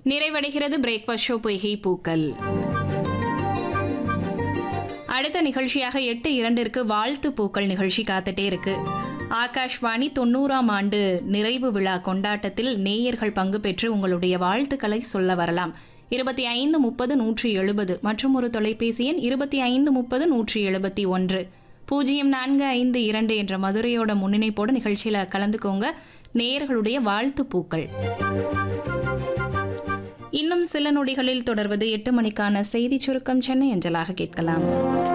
நிறைவடைகிறது breakfast show பொய்கை பூக்கள் அடுத்த நிகழ்ச்சியாக எட்டு இரண்டிற்கு வாழ்த்து பூக்கள் நிகழ்ச்சி காத்துட்டே இருக்கு ஆகாஷ்வாணி தொண்ணூறாம் ஆண்டு நிறைவு விழா கொண்டாட்டத்தில் நேயர்கள் பங்கு பெற்று உங்களுடைய வாழ்த்துக்களை சொல்ல வரலாம் இருபத்தி ஐந்து முப்பது நூற்றி எழுபது மற்றும் ஒரு தொலைபேசி எண் இருபத்தி ஐந்து முப்பது நூற்றி எழுபத்தி ஒன்று பூஜ்ஜியம் நான்கு ஐந்து இரண்டு என்ற மதுரையோட முன்னிணைப்போடு நிகழ்ச்சியில கலந்துக்கோங்க நேயர்களுடைய வாழ்த்து பூக்கள் இன்னும் சில நொடிகளில் தொடர்வது எட்டு மணிக்கான செய்தி சுருக்கம் சென்னை அஞ்சலாக கேட்கலாம்